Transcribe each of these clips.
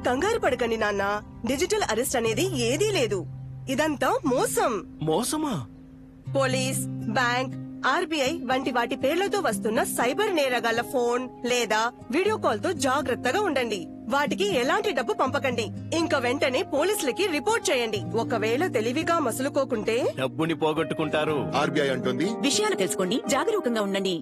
కంగారు పడకండి నాన్న డిజిటల్ అరెస్ట్ అనేది ఏదీ లేదు ఇదంతా మోసం మోసమా పోలీస్ బ్యాంక్ ఆర్బీఐ వంటి వాటి పేర్లతో వస్తున్న సైబర్ నేరగాళ్ల ఫోన్ లేదా వీడియో కాల్ తో జాగ్రత్తగా ఉండండి వాటికి ఎలాంటి డబ్బు పంపకండి ఇంకా వెంటనే పోలీసులకి రిపోర్ట్ చేయండి ఒకవేళ తెలివిగా మసులుకోకుంటే డబ్బుని పోగొట్టుకుంటారు ఆర్బీఐ అంటుంది విషయాలు తెలుసుకోండి జాగరూకంగా ఉండండి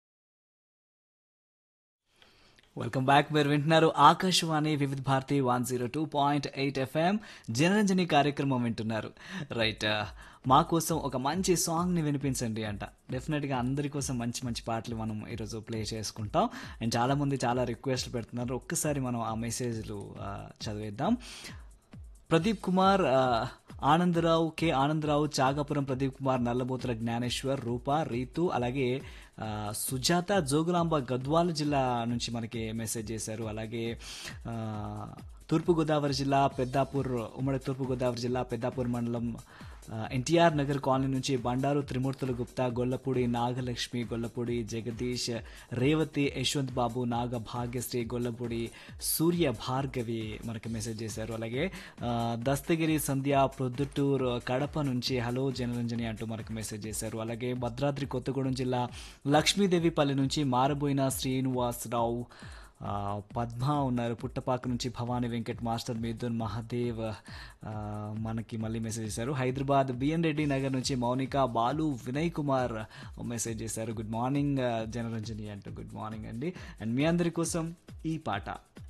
వెల్కమ్ బ్యాక్ మీరు వింటున్నారు Akashvani Vividh Bharati one zero two point eight FM Janaranjani కార్యక్రమం వింటున్నారు రైట్ మా కోసం ఒక మంచి సాంగ్ని వినిపించండి అంట డెఫినెట్గా అందరి కోసం మంచి మంచి పాటలు మనం ఈరోజు ప్లే చేసుకుంటాం అండ్ చాలామంది చాలా రిక్వెస్ట్లు పెడుతున్నారు ఒక్కసారి మనం ఆ మెసేజ్లు ఆ, చదివేద్దాం ప్రదీప్ కుమార్ ఆ, ఆనందరావు కె ఆనందరావు చాగాపురం ప్రదీప్ కుమార్ నల్లబోతుల జ్ఞానేశ్వర్ రూప రీతు అలాగే ఆ, సుజాత జోగులాంబ గద్వాల జిల్లా నుంచి మనకి మెసేజ్ చేశారు అలాగే ఆ, తూర్పుగోదావరి జిల్లా పెద్దాపూర్ ఉమ్మడి తూర్పుగోదావరి జిల్లా పెద్దాపూర్ మండలం ఆ, ఎన్టీఆర్ నగర్ కాలనీ నుంచి బండారు త్రిమూర్తుల గుప్తా గొల్లపూడి నాగలక్ష్మి గొల్లపూడి జగదీష్ రేవతి యశ్వంత్ బాబు నాగ భాగ్యశ్రీ గొల్లపూడి సూర్య భార్గవి మనకి మెసేజ్ చేశారు అలాగే ఆ, దస్తగిరి సంధ్య ప్రొద్దుటూరు కడప నుంచి హలో జనరంజని అంటూ మనకు మెసేజ్ చేశారు అలాగే భద్రాద్రి కొత్తగూడెం జిల్లా లక్ష్మీదేవిపల్లి నుంచి మారబోయిన శ్రీనివాసరావు ఆ, పద్మ ఉన్నారు పుట్టపాక నుంచి భవానీ వెంకట్ మాస్టర్ మిథున్ మహాదేవ్ ఆ, మనకి మళ్ళీ మెసేజ్ చేశారు హైదరాబాద్ బిఎన్ రెడ్డి నగర్ నుంచి మౌనిక బాలు వినయ్ కుమార్ మెసేజ్ చేశారు గుడ్ మార్నింగ్ జనరంజని అంటూ గుడ్ మార్నింగ్ అండి అండ్ మీ అందరి కోసం ఈ పాట